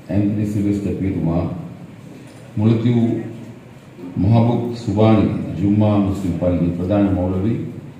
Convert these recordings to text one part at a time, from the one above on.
Anthony Sylvester පියතුමා මුලතිව් මහබුක් සුබානි ජුම්මා මුස්ලිම් පල්ලි ප්‍රධාන මෞලවි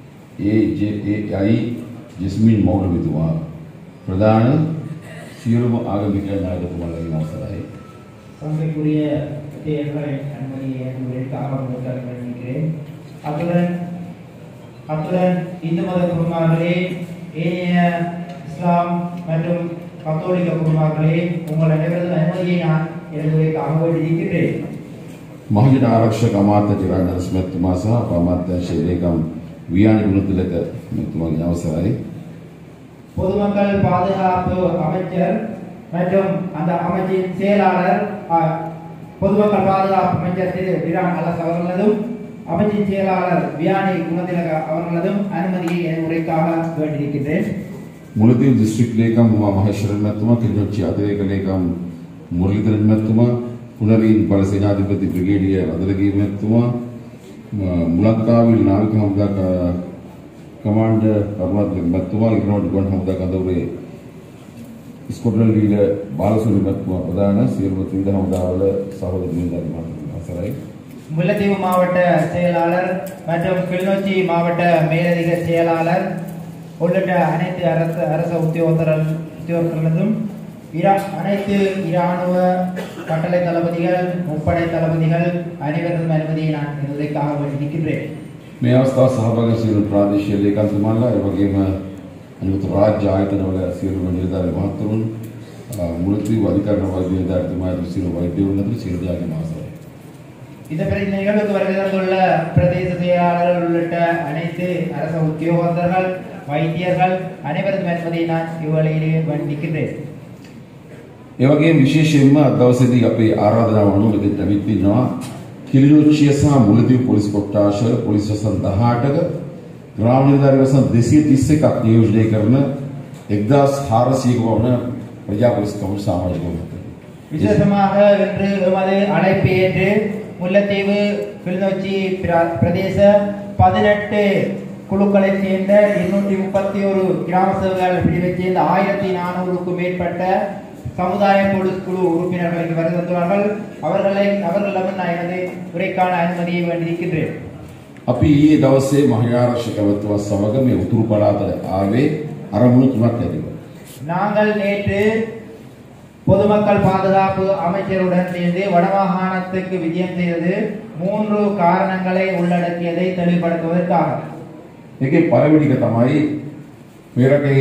AJAI ජස්මින් මෞලවිතුමා ප්‍රධාන සියලුම ආගමික නායකතුමාලගේ අවසරයි சங்கைக்குரிய தேர்தலின் அனுமதியை உங்களுக்காக முதல் வழங்குகிறேன் அத்துடன் அத்துடன் இந்து மத குருமார்களே ஏனைய இஸ்லாம் மற்றும் கத்தோலிக்க குருமார்களே உங்கள் அனைவரது அனுமதியை நான் எழுதுவதற்காக வேண்டியிருக்கிறேன் මහජන ආරක්ෂක අමාත්‍ය චිරාණස් මැතිතුමා සහ අප අමාත්‍යංශ ලේකම් වියානි ගුණතිලක මැතිතුමාගේ අවසරයි பொதுமக்கள் பாதுகாப்பு அமைச்சர் மற்றும் அந்த அமைச்சின் செயலாளர் அ, பொதுமக்கள் பாதுகாப்பு அமைச்சர் திரு விரான் அலஸ் அவர்களதும் அமைச்சின் செயலாளர் வியானி குணதிலக அவர்களதும் அனுமதியை என் உரைக்காக வேண்டியிருக்கின்றேன் මුලතිව් දිස්ත්‍රික් ලේකම් උමා මහේශ්වරන් මැතිතුමා කිලිනොච්චි අතිරේක ලේකම් මුරලිදරන් මැතිතුමා පුනරීන් බල සේනාධිපති බ්‍රිගේඩියර් අදලගේ මැතිතුමා ම- මුලක්කාවිල් නාවික හමුදා ක- කමාන්ඩර් කරුණාත් මැතිතුමා ඉරනෝඩ් ගොන් හමුදා කඳවුරේ ස්කොට්ලන්ඩ් ලීඩර් බාලසූරි මැතිතුමා ප්‍රධාන සියලුම ත්‍රිවිධ හමුදාවල සහෝදර නිලධාරි මහත්මයා අවසරයි முல்லைத்தீவு மாவட்ட செயலாளர் மற்றும் கிளிநொச்சி மாவட்ட மேலதிக செயலாளர் உள்ளிட்ட அனைத்து அரசு அரச உத்தியோகத்தர்கள் உத்தியோகத்தர்களும் இரா- அனைத்து இராணுவ கட்டளை தளபதிகள் முப்படை தளபதிகள் அனைவரதும் அனுமதியை நான் இதற்காக வேண்டியிருக்கின்றேன் මේ අවස්ථාව සහභාගී සියලු ප්‍රාදේශීය ලේකම්තුමාලා ඒ වගේම අනිකුත් රාජ්‍ය ආයතනවල සියලුම නිලධාරි මහත්වරුන් අ, මුලතිව් අධිකරණ වෛද්‍ය නිලධාරිතුමා ඇතුළු සියලු වෛද්‍යවරුන් ඇතුළු සියලු දෙනාගේම අවසරයි இந்த பிற- இந்த நிகழ்வுக்கு வருகை தந்துள்ள பிரதேச செயலாளர்கள் உள்ளிட்ட அனைத்து அரச உத்தியோகத்தர்கள் வைத்தியர்கள் அனைவரதும் அனுமதியை நான் இவ்வேளையிலே வேண்டியிருக்கின்றேன் ඒ වගේම විශේෂයෙන්ම අද දවසේදී අපේ ආරාධනාව අනුව මෙතෙන්ට ඇවිත් ඉන්නවා කිලිනොච්චිය සහ මුලතිව් පොලිස් කොට්ටාශවල පොලිස් වසන් 18ක ග්‍රාම නිලධාරි වසන් 231ක් නියෝජනය කරන 1400ක වන ප්‍රජා පොලිස් කමිටු සමාජික මහත්මයා விசேஷமாக இன்று எமது அழைப்பு ஏற்று முல்லைத்தீவு கிளிநொச்சி பிர- பிரதேச பதினெட்டு குழுக்களை சேர்ந்த இருநூற்றி முப்பத்தி ஒரு கிராம சேவகர்கள் பிரிவைச் சேர்ந்த ஆயிரத்தி நானூறுக்கும் மேற்பட்ட சமுதாய போலீஸ் குழு உறுப்பினர்கள் இங்கு வருகை தந்துள்ளார்கள் அவர்களை அவர்களிடம் நான் எனது உரைக்கான அனுமதியை வேண்டியிருக்கின்றேன் අපි ඊයේ දවසේ මහාරක්ෂකවත්ව සමග මේ උතුරු පළාතට ආවේ අරමුණු තුනක් ඇතිව. நாங்கள் நேற்று பொதுமக்கள் பாதுகாப்பு அமைச்சருடன் சேர்ந்து வடமாகாணத்துக்கு விஜயம் செய்தது மூன்று காரணங்களை உள்ளடக்கியதை தெளிவுபடுத்துவதற்காக ඒකේ පළවෙනි එක තමයි මේ රටේ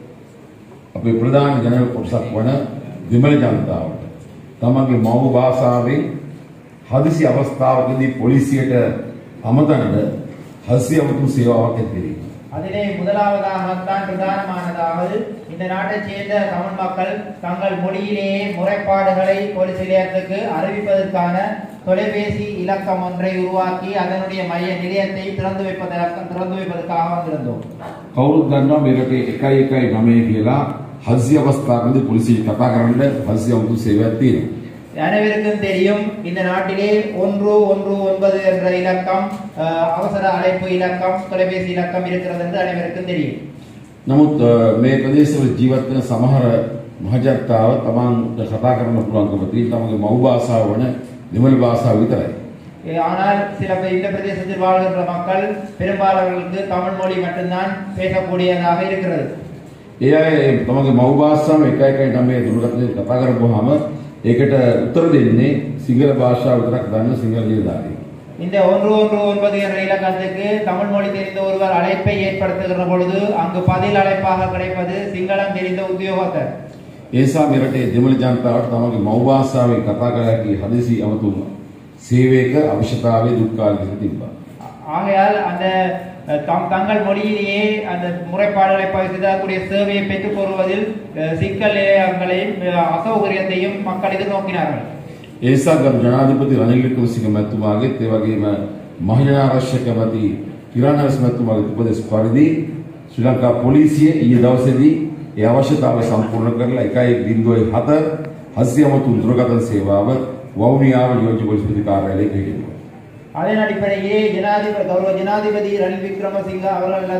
අපේ ප්‍රධාන ජනක කොටසක් වන දෙමළ ජනතාවට තමන්ගේ මව් භාෂාවෙන් හදිසි අවස්ථාවකදී පොලිසියට අමතනට හදිසි අමතුරු සේවාවක් ඇතිරේ. அதிலே முதலாவதாகத்தான் பிரதானமானதாவது இந்த நாட்டைச் சேர்ந்த தமிழ் மக்கள் தங்கள் மொழியிலேயே முறைப்பாடுகளை போலீஸ் நிலையத்துக்கு அறிவிப்பதற்கான தொலைபேசி இலக்கம் ஒன்றை உருவாக்கி அதனுடைய மைய நிலையத்தை திறந்து வைப்பதற்காக திறந்து வைப்பதற்காக வந்திருந்தோம் කවුරුත් දන්නවා මේ රටේ 119 කියලා හදිසි අවස්ථාවකදී පොලිසියට කතා කරන්න හදිසි අමතුරු සේවයක් තියෙනවා. அனைவருக்கும் தெரியும் இந்த நாட்டிலே ஒன்று ஒன்று ஒன்பது என்ற இலக்கம் அஹ், அவசர அழைப்பு இலக்கம் தொலைபேசி இலக்கம் இருக்கிறது என்று அனைவருக்கும் தெரியும் නමුත් අ, මේ ප්‍රදේශවල ජීවත් වෙන සමහර මහජනතාව තමන්ට කතා කරන්න පුළුවන්කම තියෙන තමන්ගේ මව් භාෂාව වන දෙමළ භාෂාව විතරයි. அஹ், ஆனால் சில பேர் இந்த பிரதேசத்தில் வாழ்கின்ற மக்கள் பெரும்பாலானவர்களுக்கு தமிழ் மொழி மட்டும்தான் பேசக்கூடியதாக இருக்கிறது ඒ අය ඒ තමන්ගේ මව් භාෂාව එක එක නමේ දුරකථනයෙන් කතා කරපුවාම ඒකට උත්තර දෙන්නේ සිංහල භාෂාව විතරක් දන්න සිංහල නිලධාරී. இந்த ஒன்று ஒன்று ஒன்பது என்ற இலக்கத்துக்கு தமிழ் மொழி தெரிந்த ஒருவர் அழைப்பை ஏற்படுத்துகிற பொழுது அங்கு பதில் அழைப்பாக கிடைப்பது சிங்களம் தெரிந்த உத்தியோகத்தர் ඒ නිසා මේ රටේ දෙමළ ජනතාවට තමන්ගේ මව් භාෂාවෙන් කතා කර හැකි හදිසි අමතුරු සේවයක අවශ්‍යතාවය දුක්ඛාලික තිබ්බා. ஆகையால் அந்த அஹ், தம் தங்கள் மொழியிலேயே அந்த முறைப்பாடுகளை பகிர்ந்தக்கூடிய சேவையை பெற்றுக் கொள்வதில் அஹ், சிக்கல் நிலையங்களையும் அஹ், அசௌகரியத்தையும் மக்கள் எதிர்நோக்கினார்கள் ඒ නිසා ගරු ජනාධිපති රනිල් වික්‍රමසිංහ මැතිතුමාගේත් ඒ වගේම මහිනාරක්ෂකපති කිරණස් මැතිතුමාගේ උපදෙස් පරිදි ශ්‍රී ලංකා පොලිසිය ඊයේ දවසේදී ඒ අවශ්‍යතාවය සම්පූර්ණ කරලා 1.07 හස්සියමතු දුරකථන සේවාව වවුනියාව නියෝජ්‍ය පොලිස්පති කාර්යාලයේ පිළිගන්නවා. அதன் அடிப்படையே ஜனாதிபதி கௌரவ ஜனாதிபதி ரணில் விக்ரமசிங்க அவர்களதும்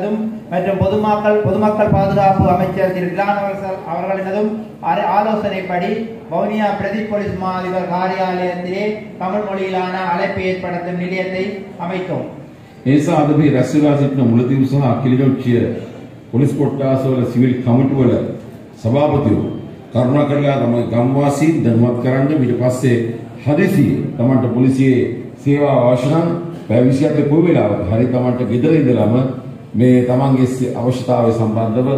மற்றும் பொதுமக்கள் பொதுமக்கள் பாதுகாப்பு அமைச்சர் திரு கிலான் அவர்கள் அவர்களினதும் ஆர- ஆலோசனைப்படி வவுனியா பிரதி போலீஸ் மா அதிபர் காரியாலயத்திலே தமிழ் மொழியிலான அழைப்பு ஏற்படுத்தும் நிலையத்தை அமைத்தோம் ඒ නිසා අද මේ රැස් වෙලා සිටින මුලතිව් සහ අකිලගොච්චිය පොලිස් කොට්ටාසවල සිවිල් කමිටුවල සභාපතිවරු කරුණාකරලා තමයි ගම්වාසීන් දැනුවත් කරන්න ඊට පස්සේ හදිසියේ තමන්ට පොලිසියේ සේවාව අවශ්‍ය නම් පැය 27 පොය වෙලාවක හරි තමන්ට ගෙදර ඉඳලම මේ තමන්ගේ සේ- අවශ්‍යතාවය සම්බන්ධව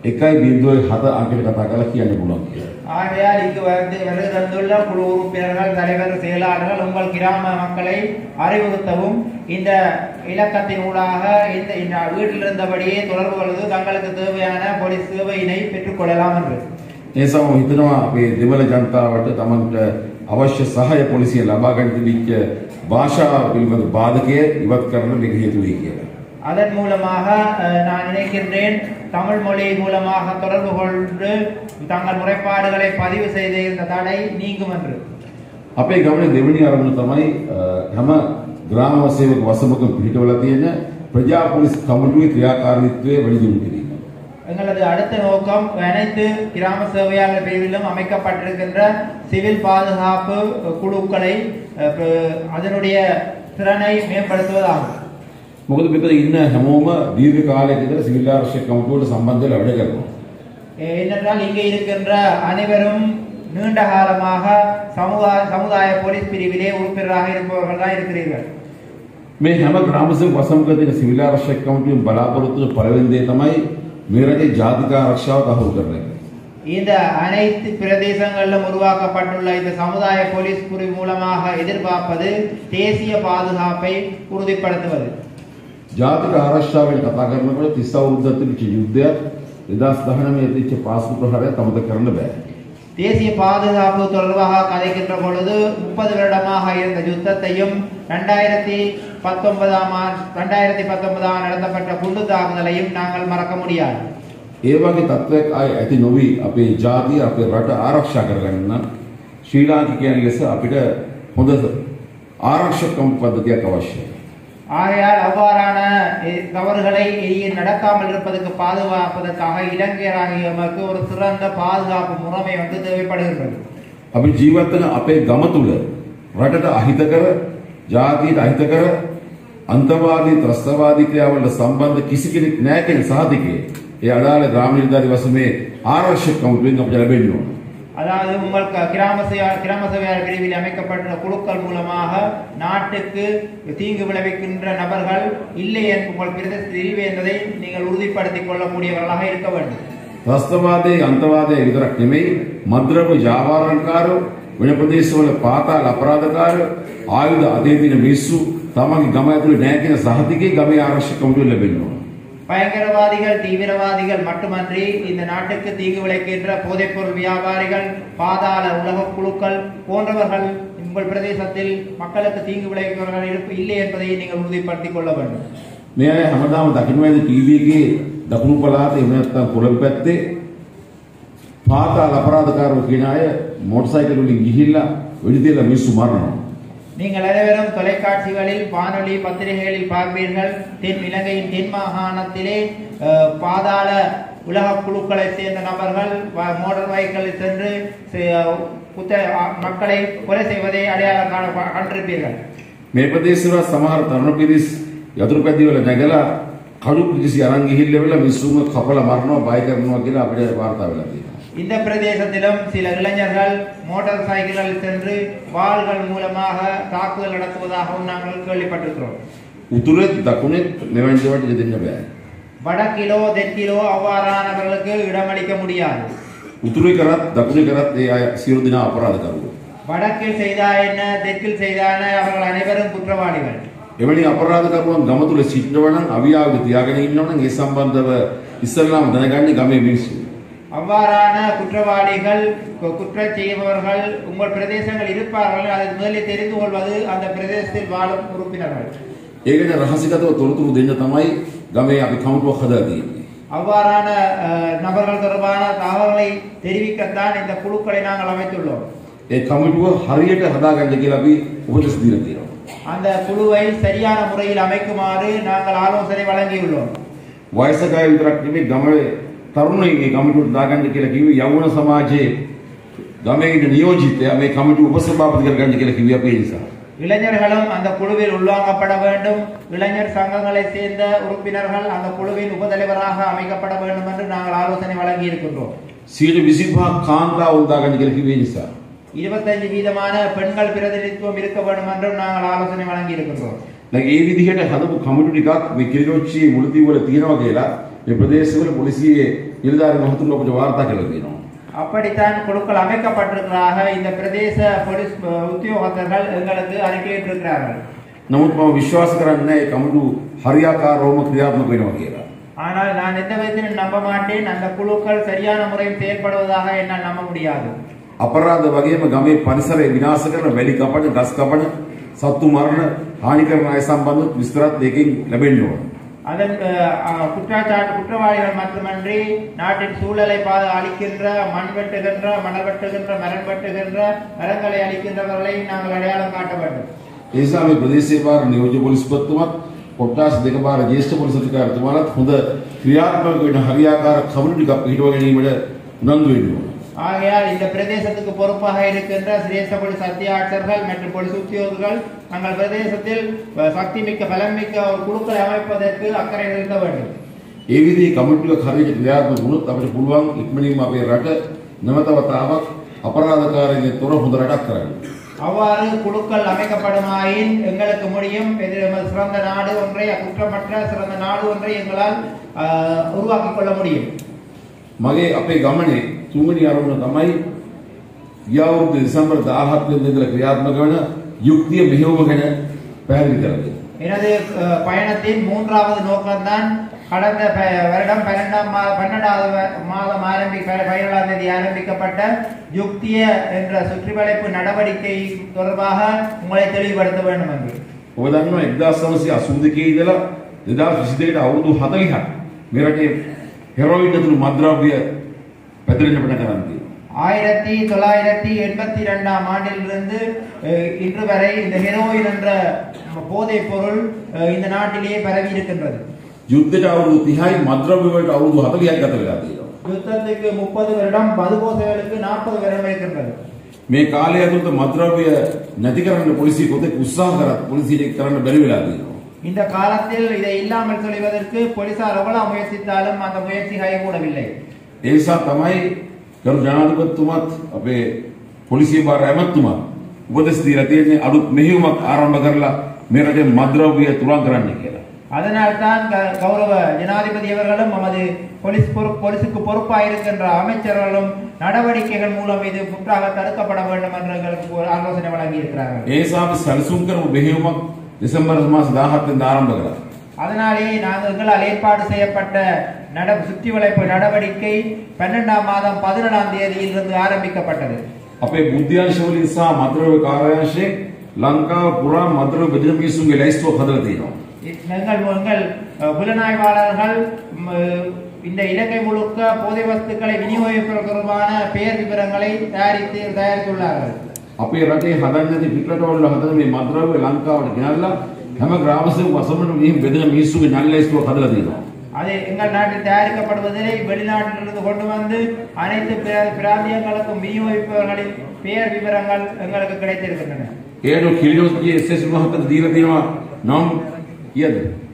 1.7 අංකයට කතා කරලා කියන්න පුළුවන් කියලා. ஆகையால் இங்கு வந்து வருகை தந்துள்ள குழு உறுப்பினர்கள் தலைவர் செயலாளர்கள் உங்கள் கிராம மக்களை அறிவுறுத்தவும் இந்த இலக்கத்தின் ஊடாக இந்த இந்த வீட்டில் இருந்தபடியே தொடர்பு கொள்வது தங்களுக்கு தேவையான போலீஸ் சேவையினை பெற்றுக்கொள்ளலாம் என்று ඒ නිසා මම හිතනවා අපේ දෙමළ ජනතාවට තමන්ට අවශ්‍ය සහාය පොලිසිය ලබා ගන්න තිබිච්ච භාෂාව පිළිබඳ බාධකය ඉවත් කරන්න මේක හේතු වෙයි කියලා. அதன் மூலமாக அஹ், நான் நினைக்கின்றேன் தமிழ் மொழி மூலமாக தொடர்பு கொண்டு தங்கள் முறைப்பாடுகளை பதிவு செய்த இந்த தடை நீங்கும் என்று අපේ ගමනේ දෙවෙනි අරමුණ තමයි අ, හැම ග්‍රාම සේවක වසමකම පිළිටවලා තියෙන ප්‍රජා පොලිස් කමිටුවේ ක්‍රියාකාරීත්වය වැඩි දියුණු කිරීම. எங்களது அடுத்த நோக்கம் அனைத்து கிராம சேவையாளர் பிரிவிலும் அமைக்கப்பட்டிருக்கின்ற சிவில் பாதுகாப்பு குழுக்களை அஹ், ப- அதனுடைய திறனை மேம்படுத்துவதாகும் මොකද මෙතන ඉන්න හැමෝම දීර්ඝ කාලයක ඉඳලා සිවිල් ආරක්ෂක කමිටුවට සම්බන්ධ වෙලා වැඩ කරනවා. அஹ், ஏனென்றால் இங்கே இருக்கின்ற அனைவரும் நீண்ட காலமாக சமுதாய சமுதாய போலீஸ் பிரிவிலே உறுப்பினராக இருப்பவர்கள் தான் இருக்கிறீர்கள் මේ හැම ග්‍රාම සේවක වසමක තියෙන සිවිල් ආරක්ෂක කමිටුවෙන් බලාපොරොත්තු වෙන පළවෙනි දේ තමයි මේ රටේ ජාතික ආරක්ෂාව තහවුරු කරන එක. இந்த அனைத்து பிரதேசங்களிலும் உருவாக்கப்பட்டுள்ள இந்த சமுதாய போலீஸ் பிரிவு மூலமாக எதிர்பார்ப்பது தேசிய பாதுகாப்பை உறுதிப்படுத்துவது ජාතික ආරක්ෂාවෙන් කතා කරනකොට 30 අවුරුද්දක් තිබිච්ච යුද්ධයක් 2019 තිබිච්ච පාස්කු ප්‍රහාරය තමත කරන්න බෑ. தேசிய பாதுகாப்பு தொடர்பாக கதைக்கின்ற பொழுது முப்பது வருடமாக இருந்த யுத்தத்தையும் ரெண்டாயிரத்தி பத்தொன்பதாம் ஆண்டு ரெண்டாயிரத்தி பத்தொன்பதாம் நடத்தப்பட்ட குண்டு தாக்குதலையும் நாங்கள் மறக்க முடியாது ඒ වගේ තත්ත්වයක් ආයේ ඇති නොවි අපේ ජාතිය අපේ රට ආරක්ෂා කරගන්න නම් ශ්‍රී ලාංකිකයන් ලෙස අපිට හොඳ ආරක්ෂක පද්ධතියක් අවශ්‍යයි. ஆகையால் அவ்வாறான எ- தவறுகளை இனி நடக்காமல் இருப்பதற்கு பாதுகாப்பதற்காக இலங்கையராகிய எமக்கு ஒரு சிறந்த பாதுகாப்பு முறைமை வந்து தேவைப்படுகின்றது අපි ජීවත් වෙන අපේ ගම තුල රටට අහිතකර ජාතියට අහිතකර අන්තවාදී ත්‍රස්තවාදී ක්‍රියාවලට සම්බන්ධ කිසි කෙනෙක් නැහැ කියන සාධකය ඒ අදාළ ග්‍රාම නිලධාරි වසමේ ආරක්ෂක කමිටුවෙන් අපිට ලැබෙන්න ඕන. அதாவது உங்கள் க- கிராம சேவா கிராம சேவையாளர் பிரிவில் அமைக்கப்பட்டுள்ள குழுக்கள் மூலமாக நாட்டுக்கு தீங்கு விளைவிக்கின்ற நபர்கள் இல்லை என்று உங்கள் பிரதேசத்தில் இல்லை என்பதை நீங்கள் உறுதிப்படுத்திக் கொள்ளக்கூடியவர்களாக இருக்க வேண்டும் ත්‍රස්තවාදයේ අන්තවාදයේ විතරක් නෙමෙයි මද්‍රව්‍ය ජාවාරණකාරෝ වෙන ප්‍රදේශවල පාතාල අපරාධකාරෝ ආයුධ අතේ තියෙන මිනිස්සු තමන්ගේ ගම ඇතුලේ නැහැ කියන සහතිකේ ගමේ ආරක්ෂක කමිටුවෙන් ලැබෙන්න ඕන. பயங்கரவாதிகள் தீவிரவாதிகள் மட்டுமன்றி இந்த நாட்டுக்கு தீங்கு விளைக்கின்ற போதைப்பொருள் வியாபாரிகள் பாதாள உலக குழுக்கள் போன்றவர்கள் உங்கள் பிரதேசத்தில் மக்களுக்கு தீங்கு விளைவிப்பவர்கள் இருப்பு இல்லை என்பதை நீங்கள் உறுதிப்படுத்திக் கொள்ள வேண்டும் මේ අය හැමදාම දකින්න වේද ටීවී එකේ දකුණු පළාතේ එහෙම නැත්නම් කොළඹ පැත්තේ පාතාල අපරාධකාරෝ කියන අය මොටර් සයිකල් වලින් ගිහිල්ලා වෙඩි තියලා මිනිස්සු මරනවා. நீங்கள் அனைவரும் தொலைக்காட்சிகளில் வானொலி பத்திரிகைகளில் பார்ப்பீர்கள் தென் இலங்கையின் தென் மாகாணத்திலே அஹ், பாதாள உலக குழுக்களைச் சேர்ந்த நபர்கள் வ- மோட்டார் பைக்கில் சென்று செ- குத்த அ- மக்களை கொலை செய்வதை அடையாளம் காண கண்டிருப்பீர்கள் මේ ප්‍රදේශවල සමහර තරුණ පිරිස් යතුරු පැදි වල නැගලා කඩු කිසි අරන් ගිහිල්ලා මිනිස්සුන්ව කපලා මරනවා බය කරනවා කියලා අපිට වාර්තා වෙලා තියෙනවා. இந்த பிரதேசத்திலும் சில இளைஞர்கள் மோட்டார் சைக்கிளில் சென்று வாள்கள் மூலமாக தாக்குதல் நடத்துவதாகவும் நாங்கள் கேள்விப்பட்டிருக்கிறோம் උතුරෙත් දකුණෙත් මෙවැනි දේවල්ට යෙදෙන්න බෑ. வடக்கிலோ தெற்கிலோ அவ்வாறானவர்களுக்கு இடமளிக்க முடியாது උතුරේ කරත් දකුණේ කරත් ඒ අය සියලු දෙනා අපරාධකරුවෝ. வடக்கில் செய்தா என்ன தெற்கில் செய்தான அவர்கள் அனைவரும் குற்றவாளிகள் එවැනි අපරාධකරුවන් ගම තුල සිටිනවා නම් අවියාවක තියාගෙන ඉන්නවා නම් ඒ සම්බන්ධව ඉස්සල්ලාම දැනගන්නේ ගමේ මිනිස්සු. அவ்வாறான குற்றவாளிகள் கு- குற்றம் செய்பவர்கள் உங்கள் பிரதேசங்கள் இருப்பார்கள் அதை முதலில் தெரிந்து கொள்வது அந்த பிரதேசத்தில் வாழும் உறுப்பினர்கள் ඒ ගැන රහසිගතව තොරතුරු දෙන්න තමයි ගමේ අපි කවුන්ටුවක් හදලා තියෙන්නේ. அவ்வாறான அஹ், நபர்கள் தொடர்பான தகவல்களை தெரிவிக்கத்தான் இந்த குழுக்களை நாங்கள் அமைத்துள்ளோம் ඒ කමිටුව හරියට හදාගන්න කියලා අපි උපදෙස් දීලා තියෙනවා. அந்த குழுவை சரியான முறையில் அமைக்குமாறு நாங்கள் ஆலோசனை வழங்கியுள்ளோம் වයසක අය විතරක් නෙමෙයි ගමේ තරුණයින්ගේ කමිටුවට දාගන්න කියලා කිව්වේ යවුණ සමාජයේ ගමේ ඉන්න නියෝජිතයා මේ කමිටුව උපසභාපති කරගන්න කියලා කිව්වේ අපේ නිසා. இளைஞர்களும் அந்த குழுவில் உள்வாங்கப்பட வேண்டும் இளைஞர் சங்கங்களை சேர்ந்த உறுப்பினர்கள் அந்த குழுவின் உபதலைவராக அமைக்கப்பட வேண்டும் என்று நாங்கள் ஆலோசனை வழங்கி இருக்கின்றோம் 125 කාන්තාවුන් දාගන්න කියලා කිව්වේ ඒ නිසා. இருபத்தஞ்சு வீதமான பெண்கள் பிரதிநிதித்துவம் இருக்க வேண்டும் என்றும் நாங்கள் ஆலோசனை வழங்கி இருக்கின்றோம் දැන් ඒ විදිහට හදපු කමිටු ටිකක් මේ කිරිනොච්චි මුලදී වල තියෙනවා කියලා මේ ප්‍රදේශවල පොලිසියේ නිලධාරි මහතුන් අපිට වාර්තා කළා තියෙනවා. அப்படித்தான் குழுக்கள் அமைக்கப்பட்டிருக்கிறாக இந்த பிரதேச போலீஸ் அஹ், உத்தியோகத்தர்கள் எங்களுக்கு அறிக்கையிட்டிருக்கிறார்கள் නමුත් මම විශ්වාස කරන්නේ නැහැ ඒ කමිටු හරියාකාරවම ක්‍රියාත්මක වෙනවා කියලා. ஆனால் நான் எந்த விதத்திலும் நம்ப மாட்டேன் அந்த குழுக்கள் சரியான முறையில் செயல்படுவதாக என்னால் நம்ப முடியாது අපරාධ වගේම ගමේ පරිසරය විනාශ කරන වැලි කපන, ගස් කපන, සත්තු මරණ, හානි කරන අය සම්බන්ධව විස්තරත් දෙකකින් ලැබෙන්න ඕන. அதன் அஹ், அஹ், குற்றச்சாட்டு குற்றவாளிகள் மட்டுமன்றி நாட்டின் சூழலை பா- அழிக்கின்ற மண் வெட்டுகின்ற மணல் வெட்டுகின்ற மரம் வெட்டுகின்ற மரங்களை அழிக்கின்றவர்களை நாங்கள் அடையாளம் காட்ட வேண்டும் ඒ නිසා මේ ප්‍රදේශීය භාර නියෝජ්‍ය පොලිස්පතිතුමත් කොට්ටාස් දෙක භාර ජ්‍යෙෂ්ඨ පොලිස් අධිකාරිතුමාලත් හොඳ ක්‍රියාත්මක වෙන හරියාකාර කමිටු ටිකක් පිටව ගැනීමට උනන්දු වෙන්න ඕන. ஆகையால் இந்த பிரதேசத்துக்கு பொறுப்பாக இருக்கின்ற சிரேஷ்ட போலீஸ் அத்தியாட்சர்கள் மற்றும் போலீஸ் உத்தியோகர்கள் தங்கள் பிரதேசத்தில் அஹ், சக்தி மிக்க பலம் மிக்க ஒரு குழுக்களை அமைப்பதற்கு அக்கறை செலுத்த வேண்டும் ඒ විදිහේ කමිටු එකක් හරියට ක්‍රියාත්මක වුණොත් අපිට පුළුවන් ඉක්මනින්ම අපේ රට නැවතවතාවක් අපරාධකාරයන්ගෙන් තොර හොඳ රටක් කරගන්න. அவ்வாறு குழுக்கள் அமைக்கப்படுமாயின் எங்களுக்கு முடியும் இது எமது சிறந்த நாடு ஒன்றை குற்றமற்ற சிறந்த நாடு ஒன்றை எங்களால் அஹ், உருவாக்கிக் கொள்ள முடியும் මගේ අපේ ගමනේ තුන්වෙනි අරමුණ තමයි ගිය අවුරුදු දෙසැම්බර් 17 වෙනිදා ඉඳලා ක්‍රියාත්මක වන යුක්තිය මෙහෙයුම ගැන පැහැදිලි කරගන්න. எனது அஹ், பயணத்தின் மூன்றாவது நோக்கம்தான் கடந்த ப- வருடம் பன்னெண்டாம் மா பன்னெண்டாவது வ- மாதம் ஆரம்பி ப- பதினேழாம் தேதி ஆரம்பிக்கப்பட்ட யுக்திய என்ற சுற்றிவளைப்பு நடவடிக்கை தொடர்பாக உங்களை தெளிவுபடுத்த வேண்டும் என்று ඔබ දන්නවා 1982 ඉඳලා 2022ට අවුරුදු 40ක් මේ රටේ හෙරොයින් ඇතුළු මත්ද්‍රව්‍ය පැතිරෙන්න පටන් ගන්න තියෙනවා. ஆயிரத்தி தொள்ளாயிரத்தி எண்பத்தி ரெண்டாம் ஆண்டிலிருந்து அஹ், இன்று வரை இந்த ஹெரோயின் என்ற போதைப் பொருள் அஹ், இந்த நாட்டிலேயே பரவி இருக்கின்றது යුද්ධයට අවුරුදු 30යි මත්ද්‍රව්‍ය වලට අවුරුදු 40ක් ගත වෙලා තියෙනවා. யுத்தத்துக்கு முப்பது வருடம் மதுபோதைகளுக்கு நாற்பது வருடம் இருக்கின்றது මේ කාලය ඇතුළත මත්ද්‍රව්‍ය නැති කරන්න පොලිසිය කොතෙක් උත්සාහ කරත් පොලිසියට ඒක කරන්න බැරි වෙලා තියෙනවා. இந்த காலத்தில் இதை இல்லாமல் சொல்வதற்கு போலீசார் எவ்வளவு முயற்சித்தாலும் அந்த முயற்சி கைகூடவில்லை ඒ නිසා තමයි ගරු ජනාධිපතිතුමත් අපේ පොලිසිය භාර ඇමතුමා උපදෙස් දීලා තියෙන්නේ අලුත් මෙහෙයුමක් ආරම්භ කරලා මේ රටේ මද්ද්‍රව්‍ය තුරන් කරන්න කියලා. அதனால் தான் க- கௌரவ ஜனாதிபதி அவர்களும் நமது போலீஸ் பொறுப்பு போலீசுக்கு பொறுப்பாக இருக்கின்ற அமைச்சர்களும் நடவடிக்கைகள் மூலம் இது முற்றாக தடுக்கப்பட வேண்டும் என்று எங்களுக்கு ஒரு ஆலோசனை வழங்கி இருக்கிறார்கள் ඒ නිසා අපි සැලසුම් කරපු මෙහෙයුමක් දෙසැම්බර් මාස 17 වෙනිදා ආරම්භ කළා. அதனாலே நாங்கள் எங்களால் ஏற்பாடு செய்யப்பட்ட நட சுற்றி வளைப்பு நடவடிக்கை பன்னெண்டாம் மாதம் பதினேழாம் தேதியிலிருந்து ஆரம்பிக்கப்பட்டது අපේ බුද්ධ්‍යංශ වලින් සහ මද්ද්‍රව්‍ය කාර්යාංශයෙන් ලංකාව පුරා මද්ද්‍රව්‍ය බෙදෙන මිනිස්සුන්ගේ ලැයිස්තුවක් හදලා තියෙනවා. எங்கள் எங்கள் அஹ், புலனாய்வாளர்கள் ம், இந்த இலங்கை முழுக்க போதை வஸ்துக்களை விநியோகிப்பதற்கான பெயர் விவரங்களை தயாரித்து தயாரித்துள்ளார்கள் අපේ රටේ හදන්න නැති පිටරටවල හදන මේ මද්ද්‍රව්‍ය ලංකාවට ගෙනල්ලා හැම ග්‍රාමසේක වසමන මෙහි බෙදෙන මිනිස්සුගේ නල් ලැයිස්තුවක් හදලා තියෙනවා. அது எங்கள் நாட்டில் தயாரிக்கப்படுவதிலே வெளிநாட்டிலிருந்து கொண்டு வந்து அனைத்து பிர- பிராந்தியங்களுக்கும் விநியோகிப்பவர்களின் பெயர் விவரங்கள் எங்களுக்கு கிடைத்திருக்கின்றன ඒනු කිලිනොස්ගේ එස්.එස්. මහත්තයා දීලා තියෙනවා නම් කීයද?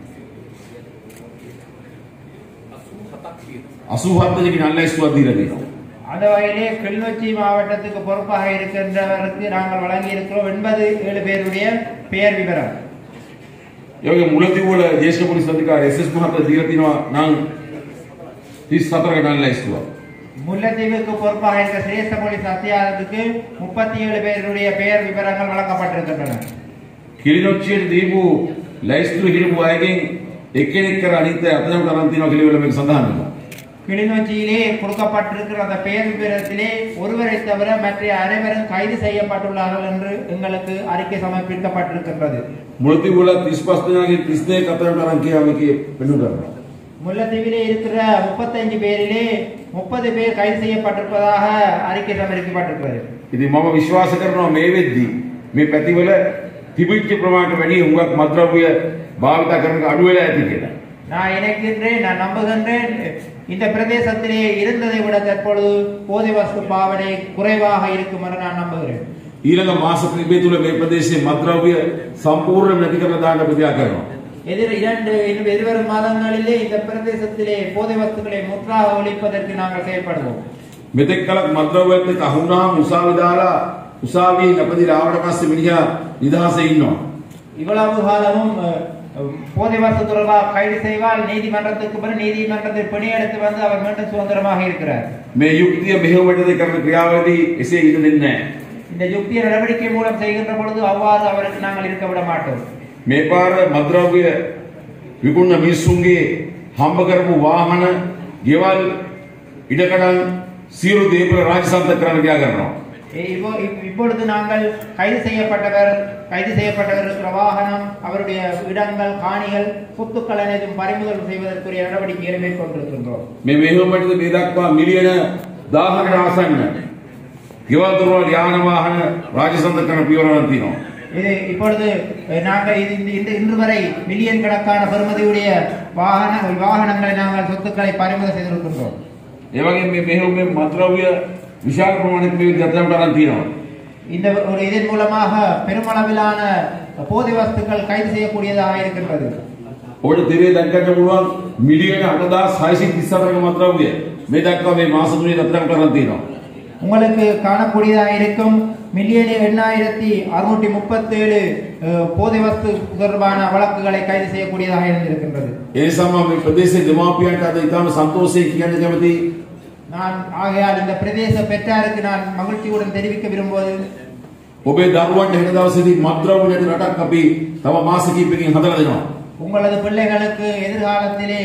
87 දෙනෙක් නල් ලැයිස්තුවක් දීලා තියෙනවා. அந்த வகையிலே கிளிநொச்சி மாவட்டத்துக்கு பொறுப்பாக இருக்கின்றவருக்கு நாங்கள் வழங்கி இருக்கிறோம் எண்பது ஏழு பேருடைய பெயர் விவரம் ඒ වගේ මුලදී වල ජ්‍යෙෂ්ඨ පොලිස් අධිකාරී එස්.එස්. මහත්තයා දීලා තියෙනවා නම් 34 නල් ලැයිස්තුවක්. முல்லைத்தீவுக்கு பொறுப்பாக இருக்க சிரேஷ்ட போலீஸ் அத்தியாரத்துக்கு முப்பத்தி ஏழு பேருடைய பெயர் விவரங்கள் வழங்கப்பட்டிருக்கின்றன කිලිනොච්චියට දීපු ලැයිස්තුව හිරපු අයගෙන් එක්කෙනෙක් කර අනිත් අය අතනට අරන් තියනවා කියලා වෙල මේක සඳහන් වෙනවා. கிளிநொச்சியிலே கொடுக்கப்பட்டிருக்கிற அந்த பெயர் விவரத்திலே ஒருவரை தவிர மற்ற அனைவரும் கைது செய்யப்பட்டுள்ளார்கள் என்று எங்களுக்கு அறிக்கை சமர்ப்பிக்கப்பட்டிருக்கின்றது මුලදී වල 35 දෙනාගේ 32 අතරට අරන් කියලා මේකේ පෙන්වු කරනවා. முல்லைத்தீவிலே இருக்கிற முப்பத்தஞ்சு பேரிலே முப்பது பேர் கைது செய்யப்பட்டிருப்பதாக அறிக்கை சமர்ப்பிக்கப்பட்டிருக்கிறது ඉතින් මම විශ්වාස කරනවා මේ වෙද්දී මේ පැතිවල තිබිච්ච ප්‍රමාණයට වැඩිය හුඟක් මද්ද්‍රව්‍ය භාවිත කරන එක අඩු වෙලා ඇති කියලා. நான் இணைக்கின்றேன் நான் நம்புகின்றேன் இந்த பிரதேசத்திலே இருந்ததை விட தற்பொழுது போதை வஸ்து பாவனை குறைவாக இருக்கும் என்று நான் நம்புகிறேன் ඊළඟ මාස කිහිපය තුළ මේ ප්‍රදේශයේ මත්ද්‍රව්‍ය සම්පූර්ණයෙන් නැති කරලා දාන්න ප්‍රතික්‍රියා කරනවා. எதிர் இரண்டு இன்னும் எதிர்வரும் மாதங்களிலே இந்த பிரதேசத்திலே போதை வஸ்துக்களை முற்றாக ஒழிப்பதற்கு நாங்கள் செயல்படுவோம் මෙතෙක් කලක් මත්ද්‍රව්‍යත් එක්ක අහුණාම උසාවි දාලා උසාවියේ නැපදිලා ආවට පස්සේ මිනිහා නිදහසේ ඉන්නවා. இவ்வளவு காலமும் அஹ், அஹ், போதை வஸ்து தொடர்பாக கைது செய்வால் நீதிமன்றத்துக்கு பிறகு நீதிமன்றத்தில் பிணை எடுத்து வந்து அவர் மீண்டும் சுதந்திரமாக இருக்கிறார் මේ යුක්තිය මෙහෙවටද කරන ක්‍රියාවේදී එසේ ඉඩ දෙන්නේ නැහැ. இந்த யுக்திய நடவடிக்கை மூலம் செய்கின்ற பொழுது அவ்வாறு அவருக்கு நாங்கள் இருக்க விட மாட்டோம் මේ පාර මද්‍රව්‍ය විකුණන මිනිස්සුන්ගේ හම්බ කරපු වාහන, ගෙවල්, ඉඩකඩම් සියලු දේපල රාජසන්ත කරන්න ක්‍රියා කරනවා. இ- இப்போ- இப்- இப்பொழுது நாங்கள் கைது செய்யப்பட்டவர் கைது செய்யப்பட்டவர் இருக்கிற வாகனம் அவருடைய இடங்கள் காணிகள் சொத்துக்கள் அனைத்தும் பறிமுதல் செய்வதற்குரிய நடவடிக்கைகளை மேற்கொண்டிருக்கின்றோம் මේ මෙහෙවටද මේ දක්වා මිලියන 1000කට ආසන්න ගෙවල් දොරවල් යාන වාහන රාජසන්ත කරන පියවරක් තියෙනවා. இது இப்பொழுது அஹ், நாங்கள் இது இந்த- இந்த இன்று வரை மில்லியன் கணக்கான பெறுமதியுடைய வாகன வாகனங்களை நாங்கள் சொத்துக்களை பறிமுதல் செய்திருக்கின்றோம் ඒ වගේම මේ මෙහෙයුමේ මද්‍රව්‍ය විශාල ප්‍රමාණයක මේ ජනතාවට අරන් තියෙනවා. இந்த ஒரு இதன் மூலமாக பெருமளவிலான போதை வஸ்துக்கள் கைது செய்யக்கூடியதாக இருக்கின்றது ඔබට දිවේ දැක්කන්න පුළුවන් මිලියන 8634ක මද්‍රව්‍ය මේ දක්වා මේ මාස තුනේ ජනතාවට අරන් තියෙනවා. உங்களுக்கு காணக்கூடியதாக இருக்கும் மில்லியன் எண்ணாயிரத்தி அறுநூற்றி முப்பத்தேழு போதை வஸ்து தொடர்பான வழக்குகளை கைது செய்யக்கூடியதாக இருந்திருக்கின்றது ඒ සමග මේ ප්‍රදේශයේ දෙමාපියන්ට අද ඉතාම සන්තෝෂයෙන් කියන්න කැමති நான் ஆகையால் இந்த பிரதேச பெற்றாருக்கு நான் மகிழ்ச்சியுடன் தெரிவிக்க விரும்புவது ඔබේ දරුවන්ට හෙට දවසේදී මද්‍රව්‍ය නැති රටක් අපි තව මාස කිහිපයකින් හදලා දෙනවා. உங்களது பிள்ளைகளுக்கு எதிர்காலத்திலே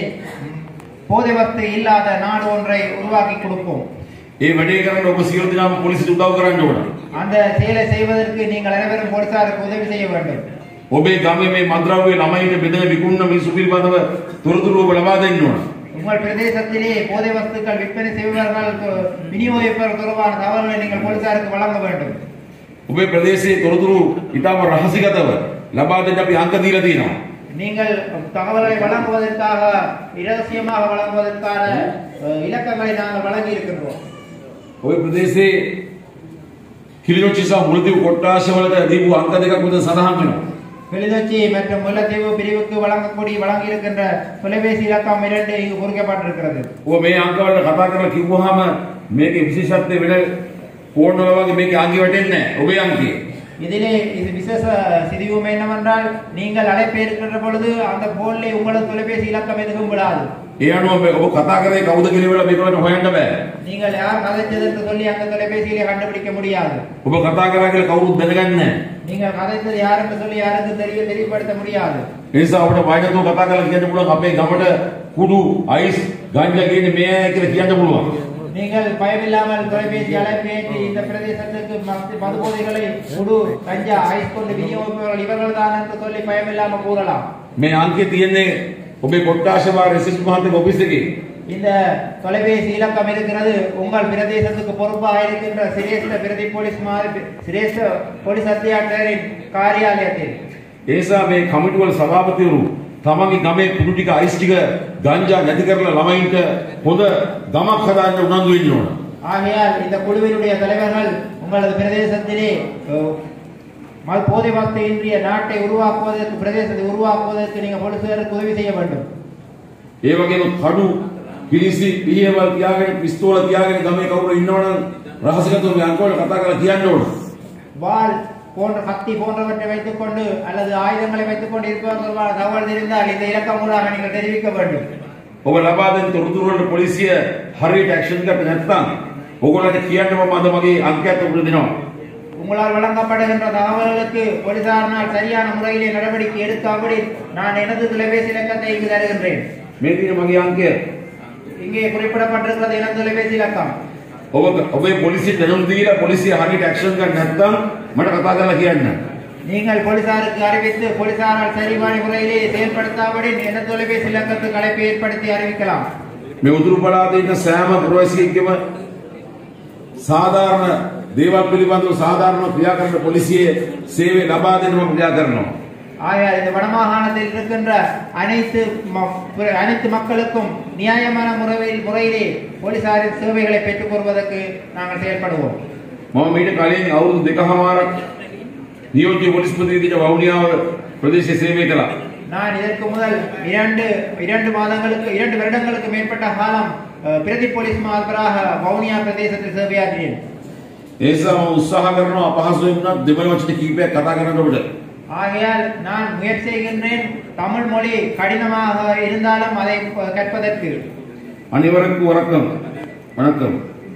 போதை வஸ்து இல்லாத நாடு ஒன்றை உருவாக்கி கொடுப்போம் ඒ වැඩේ කරන්න ඔබ සියලු දෙනාම පොලිසියට උදව් කරන්න ඕන. அந்த செயலை செய்வதற்கு நீங்கள் அனைவரும் போலீசாருக்கு உதவி செய்ய வேண்டும் ඔබේ ගමේ මේ මද්‍රව්‍ය ළමයින්ට බෙදෙන විකුණන මිනිස්සු පිළිබඳව තොරතුරු ඔබ ලබා දෙන්න ඕන. உங்கள் பிரதேசத்திலே போதை வஸ்துக்கள் விற்பனை செய்பவர்கள் கு- விநியோகிப்பவர் தொடர்பான தகவல்களை நீங்கள் போலீசாருக்கு வழங்க வேண்டும் ඔබේ ප්‍රදේශයේ තොරතුරු ඉතාම රහසිගතව ලබා දෙන්න අපි අංක දීලා තියෙනවා. நீங்கள் தகவல்களை வழங்குவதற்காக இரகசியமாக வழங்குவதற்கான அஹ், இலக்கங்களை நாங்கள் வழங்கி இருக்கின்றோம் ඔය ප්‍රදේශයේ කිලිනොච්චි සහ මුලදීව කොට්ටාශවලට දීපු අංක දෙකක් උද සඳහන් වෙනවා. கிளிநொச்சி மற்றும் முல்லைத்தீவு பிரிவுக்கு வழங்கக்கூடிய வழங்கி இருக்கின்ற தொலைபேசி இலக்கம் இரண்டு இங்கு குறிக்கப்பட்டிருக்கிறது ඔබ මේ අංකවලට කතා කරලා කිව්වහම මේකේ විශේෂත්වය වෙන ෆෝන් වල වගේ මේකේ අංකෙ වැටෙන්නේ නැහැ. ඔබේ අංකය. இதிலே இது விசேஷ சிதிவும் என்னவென்றால் நீங்கள் அழைப்பு இருக்கின்ற பொழுது அந்த போன்லே உங்களது தொலைபேசி இலக்கம் எதுவும் விடாது ඒ අනුව මේ ඔබ කතා කරේ කවුද කියලා වෙලා මේක වෙන හොයන්න බෑ. நீங்கள் யார் கதைத்தது என்று சொல்லி அந்த தொலைபேசியிலே கண்டுபிடிக்க முடியாது ඔබ කතා කරා කියලා කවුරුත් දැනගන්නේ නැහැ. நீங்கள் கதைத்தது யார் என்று சொல்லி யாருக்கும் தெரிய தெரியப்படுத்த முடியாது ඒ නිසා අපිට වයනතුව කතා කරලා කියන්න පුළුවන් අපේ ගමට කුඩු අයිස් ගංජා කියන්නේ මේ අය කියලා කියන්න පුළුවන්. நீங்கள் பயமில்லாமல் தொலைபேசி அழைப்பு ஏற்றி இந்த பிரதேசத்துக்கு மத்து- மதுபோதைகளை குடு கஞ்சா ஐஸ் கொண்டு விநியோகிப்பவர்கள் இவர்கள் தான் என்று சொல்லி பயமில்லாமல் கூறலாம் මේ අංකේ තියෙන්නේ ඔබේ කොට්ටාශවා රෙසිඩන්ට් මහත්තයාගේ ඔෆිස් එකේ. இந்த தொலைபேசி இலக்கம் இருக்கிறது உங்கள் பிரதேசத்துக்கு பொறுப்பாக இருக்கின்ற சிரேஷ்ட பிரதி போலீஸ் மாதிரி சிரேஷ்ட போலீஸ் அத்தியாட்சரின் காரியாலயத்தில் ඒ නිසා මේ කමිටුවල සභාපතිවරු තමන්ගේ ගමේ කුඩු ටික අයිස් ටික ගංජා නැති කරලා ළමයින්ට හොඳ ගමක් හදාන්න උනන්දු වෙන්න ඕන. ஆகையால் இந்த குழுவினுடைய தலைவர்கள் உங்களது பிரதேசத்திலே அஹ், மது போதை வஸ்து இன்றைய நாட்டை உருவாக்குவதற்கு பிரதேசத்தை உருவாக்குவதற்கு நீங்க போலீசாருக்கு உதவி செய்ய வேண்டும் ඒ වගේම කඩු පිලිසි පිළියවල් තියාගෙන පිස්තෝල තියාගෙන ගමේ කවුරු ඉන්නවනම් රහසිගතව මේ අංකවල කතා කරලා කියන්න ඕන. வாள் போன்ற கத்தி போன்றவற்றை வைத்துக் கொண்டு அல்லது ஆயுதங்களை வைத்துக் கொண்டு இருப்பவர் தொடர்பான தகவல் தெரிந்தால் இந்த இலக்கம் மூலமாக நீங்கள் தெரிவிக்க வேண்டும் ඔබ ලබා දෙන තොරතුරු වලට පොලිසිය හරියට ඇක්ෂන් ගත්තේ නැත්නම් ඔයගොල්ලන්ට කියන්න මම අද මගේ අංකයක් ඔබට දෙනවා. உங்களால் வழங்கப்படுகின்ற தகவல்களுக்கு போலீசாரினால் சரியான முறையிலே நடவடிக்கை எடுக்காபடி நான் எனது தொலைபேசி இலக்கத்தை இங்கு தருகின்றேன் මේ තියෙන මගේ අංකය. இங்கே குறிப்பிடப்பட்டிருக்கிறது எனது தொலைபேசி இலக்கம் ඔබ ඔබේ පොලිසියට දැනුම් දීලා පොලිසිය හරියට ඇක්ෂන් ගන්න නැත්නම් මට කතා කරලා කියන්න. நீங்கள் போலீசாருக்கு அறிவித்து போலீசாரால் சரியான முறையிலே செயல்படுத்தாபடி எனது தொலைபேசி இலக்கத்துக்கு அழைப்பு ஏற்படுத்தி அறிவிக்கலாம் මේ උතුරු පළාතේ ඉන්න සෑම පුරවැසියෙක්ගේම සාධාරණ දේවල් පිළිබඳව සාධාරණ ක්‍රියා කරන පොලිසියේ සේවය ලබා දෙන්න මම ක්‍රියා කරනවා. ஆகையால் இந்த வடமாகாணத்தில் இருக்கின்ற அனைத்து ம- பிற- அனைத்து மக்களுக்கும் நியாயமான முறையில் முறையிலே போலீசாரின் சேவைகளை பெற்றுக் கொள்வதற்கு நாங்கள் செயல்படுவோம் මම මීට කලින් අවුරුදු දෙකහමාරක් නියෝජ්‍ය පොලිස්පති විදිහට වවුනියාව ප්‍රදේශයේ සේවය කළා. நான் இதற்கு முதல் இரண்டு இரண்டு மாதங்களுக்கு இரண்டு வருடங்களுக்கு மேற்பட்ட காலம் அஹ், பிரதி போலீஸ் மாதிபராக வவுனியா பிரதேசத்தில் சேவையாற்றினேன் ඒ නිසා මම උත්සාහ කරනවා අපහසු වුණත් දෙමළ වචන කීපයක් කතා කරනකොට ஆகையால் நான் முயற்சி செய்கின்றேன் தமிழ் மொழி கடினமாக இருந்தாலும் அதை ப- கற்பதற்கு அனைவருக்கும் வணக்கம் வணக்கம்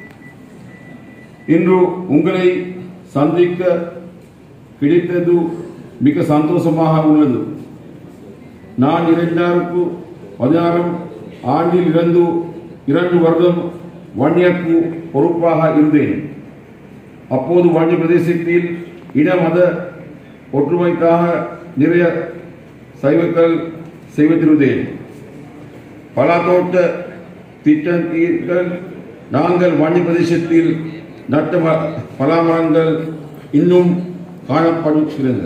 இன்று உங்களை சந்திக்க கிடைத்தது மிக சந்தோஷமாக உள்ளது நான் இரண்டாயிரத்து பதினாறாம் ஆண்டில் இருந்து இரண்டு வருடம் வன்னியக்கு பொறுப்பாக இருந்தேன் அப்போது வன்னி பிரதேசத்தில் இன மத ஒற்றுமைக்காக நிறைய சைவங்கள் செய்வதிருந்தேன் பலாத்தோட்ட திட்டங்கள் நாங்கள் வன்னி பிரதேசத்தில் நட்ட ம- பலாமரங்கள் இன்னும் காணப்படுகிறது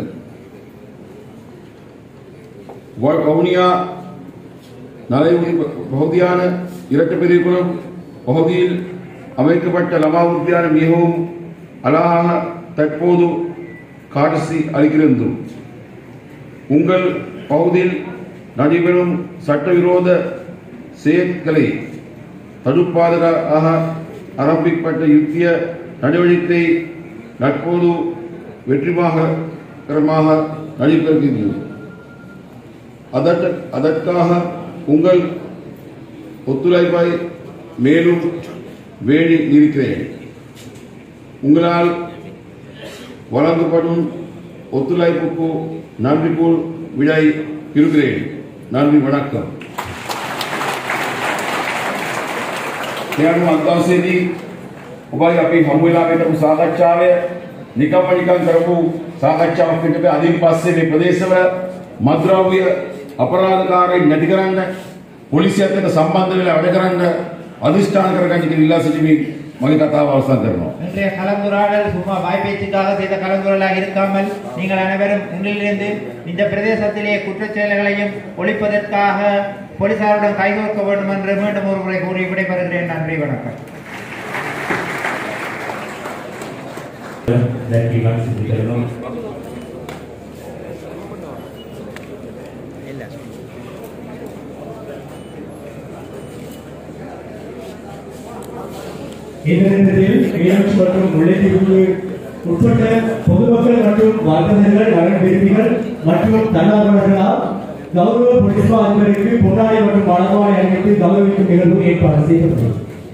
வ- வவுனியா நலைமுடி ப- பகுதியான இரட்டப்பெரியகுளம் பகுதியில் அமைக்கப்பட்ட லமா உத்தியானம் மிகவும் அழகாக தற்போது காட்சி அளிக்கிறது உங்கள் பகுதியில் நடைபெறும் சட்டவிரோத செயற்களை தடுப்பதற்காக ஆரம்பிக்கப்பட்ட யுத்திய நடவடிக்கை தற்போது வெற்றிகரமாக நடைபெறுகிறது அதற்கு அதற்காக உங்கள் ஒத்துழைப்பை மேலும் வேண்டி இருக்கிறேன் உங்களால் வழங்கப்படும் ஒத்துழைப்புக்கு நன்றி கூர் விடை இருக்கிறேன் நன்றி வணக்கம் එයාම අදවසේදී ඔබයි අපි හමු වෙලා හිටපු සාකච්ඡාවේ නිකම්ම නිකම් කරපු සාකච්ඡාවක් විදිහට අදින් පස්සේ මේ ප්‍රදේශවල මද්‍රව්‍ය අපරාධකාරයන් නැති කරන්න පොලිසියත් එක්ක සම්බන්ධ වෙලා වැඩ කරන්න අදිෂ්ඨාන කරගන්න කියලා ඉල්ලා සිටිමි මගේ කතාව අවසන් කරනවා இன்றைய கலந்துரையாடல் சும்மா வாய்ப்பேச்சுக்காக செய்த கலந்துரையாடலாக இருக்காமல் நீங்கள் அனைவரும் உங்களிலிருந்து இந்த பிரதேசத்திலே குற்றச் செயல்களையும் ஒழிப்பதற்காக போலீசாருடன் கைகோர்க்க வேண்டும் என்று மீண்டும் ஒரு முறை கூறி விடைபெறுகிறேன் நன்றி வணக்கம் දැක්වීමක් සිදු කරනවා. இந்த நேரத்தில் மீனாட்சி மற்றும் முல்லைத்தீவுக்கு உட்பட்ட பொதுமக்கள் மற்றும் வர்த்தகர்கள் நலன் விரும்பிகள் மற்றும் தன்னார்வலர்களால் கௌரவ போலீஸ் மா அதிபருக்கு பொன்னாடை மற்றும் வழக்கமாய் அணிவித்து கௌரவிக்கும் நிகழ்வு ஏற்பாடு செய்யப்பட்டது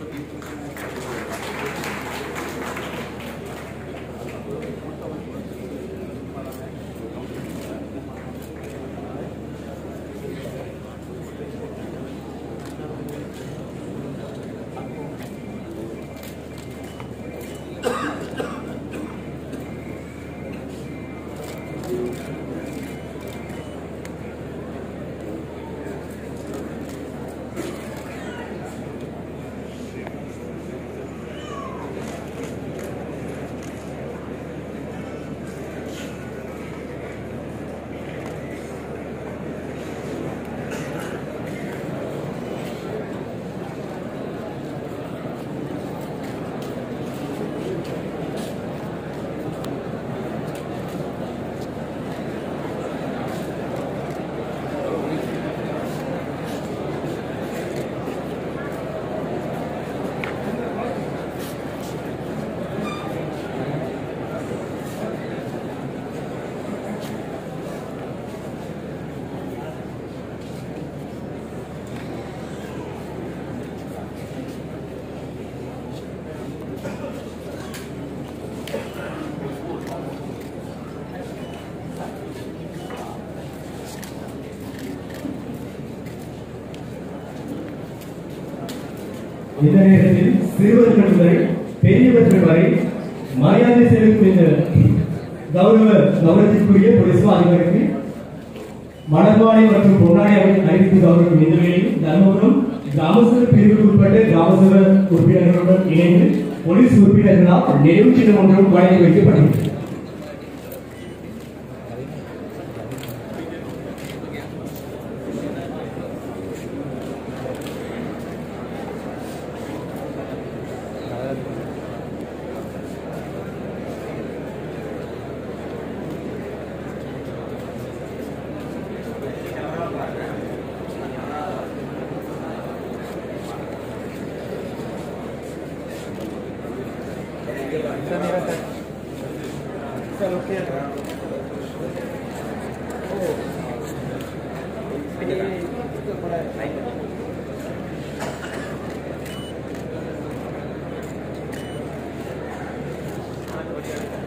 இந்த நேரத்தில் சிறுவர்கள் முதல் பெரியவர்கள் வரை மரியாதை செலுத்தும் இந்த கௌரவ கௌரவத்திற்குரிய போலீஸ் மா அதிபருக்கு மணப்பாறை மற்றும் பொன்னாடை அறிவித்து கௌரவிக்கும் இந்த வேளையில் தர்மபுரம் கிராமசபை பிரிவுக்கு உட்பட்ட கிராமசபை உறுப்பினர்களுடன் இணைந்து போலீஸ் உறுப்பினர்களால் நினைவு சின்னம் ஒன்றும் வழங்கி வைக்கப்பட்டது Ini